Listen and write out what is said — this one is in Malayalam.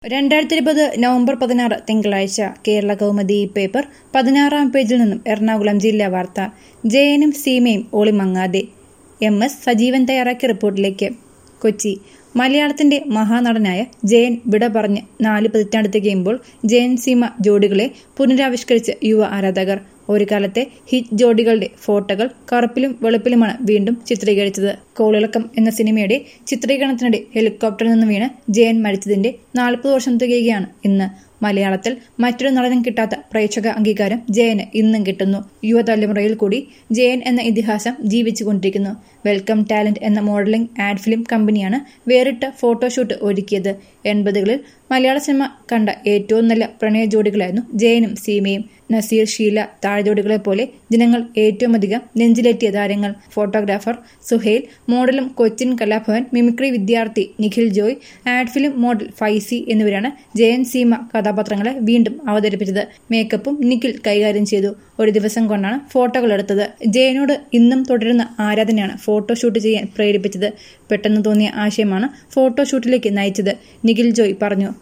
രണ്ടായിരത്തി ഇരുപത് നവംബർ പതിനാറ് തിങ്കളാഴ്ച കേരള കൗമുദി പേപ്പർ പതിനാറാം പേജിൽ നിന്നും എറണാകുളം ജില്ലാ വാർത്ത ജയനും സീമയും ഒളിമങ്ങാതെ എം എസ് സജീവൻ തയ്യാറാക്കിയ റിപ്പോർട്ടിലേക്ക് കൊച്ചി മലയാളത്തിന്റെ മഹാനടനായ ജയൻ വിട പറഞ്ഞ് നാല് പതിറ്റാണ്ട് തികയുമ്പോൾ ജയൻ സീമ ജോഡികളെ പുനരാവിഷ്കരിച്ച് യുവ ആരാധകർ ഒരു കാലത്തെ ഹിറ്റ് ജോഡികളുടെ ഫോട്ടോകൾ കറുപ്പിലും വെളുപ്പിലുമാണ് വീണ്ടും ചിത്രീകരിച്ചത് കോളിളക്കം എന്ന സിനിമയുടെ ചിത്രീകരണത്തിനിടെ ഹെലികോപ്റ്ററിൽ നിന്ന് വീണ് ജയൻ മരിച്ചതിന്റെ നാൽപ്പത് വർഷം തികയുകയാണ് ഇന്ന് മലയാളത്തിൽ മറ്റൊരു നടനും കിട്ടാത്ത പ്രേക്ഷക അംഗീകാരം ജയന് ഇന്നും കിട്ടുന്നു യുവതലമുറയിൽ കൂടി ജയൻ എന്ന ഇതിഹാസം ജീവിച്ചുകൊണ്ടിരിക്കുന്നു വെൽക്കം ടാലന്റ് എന്ന മോഡലിംഗ് ആഡ് ഫിലിം കമ്പനിയാണ് വേറിട്ട ഫോട്ടോഷൂട്ട് ഒരുക്കിയത് എൺപതുകളിൽ മലയാള സിനിമ കണ്ട ഏറ്റവും നല്ല പ്രണയ ജോഡികളായിരുന്നു ജയനും സീമയും നസീർ ഷീല താഴ്ജോഡികളെ പോലെ ജനങ്ങൾ ഏറ്റവും അധികം നെഞ്ചിലേറ്റിയ താരങ്ങൾ ഫോട്ടോഗ്രാഫർ സുഹേൽ മോഡലും കൊച്ചിൻ കലാഭവൻ മിമിക്രി വിദ്യാർത്ഥി Nikhil Joy ad film model Faizy എന്നിവരാണ് ജയൻ സീമ കഥാപാത്രങ്ങളെ വീണ്ടും അവതരിപ്പിച്ചത് മേക്കപ്പും നിഖിൽ കൈകാര്യം ചെയ്തു ഒരു ദിവസം കൊണ്ടാണ് ഫോട്ടോകൾ എടുത്തത് ജയനോട് ഇന്നും തുടരുന്ന ആരാധനയാണ് ഫോട്ടോഷൂട്ട് ചെയ്യാൻ പ്രേരിപ്പിച്ചത് പെട്ടെന്ന് തോന്നിയ ആശയമാണ് ഫോട്ടോഷൂട്ടിലേക്ക് നയിച്ചത് നിഖിൽ ജോയ് പറഞ്ഞു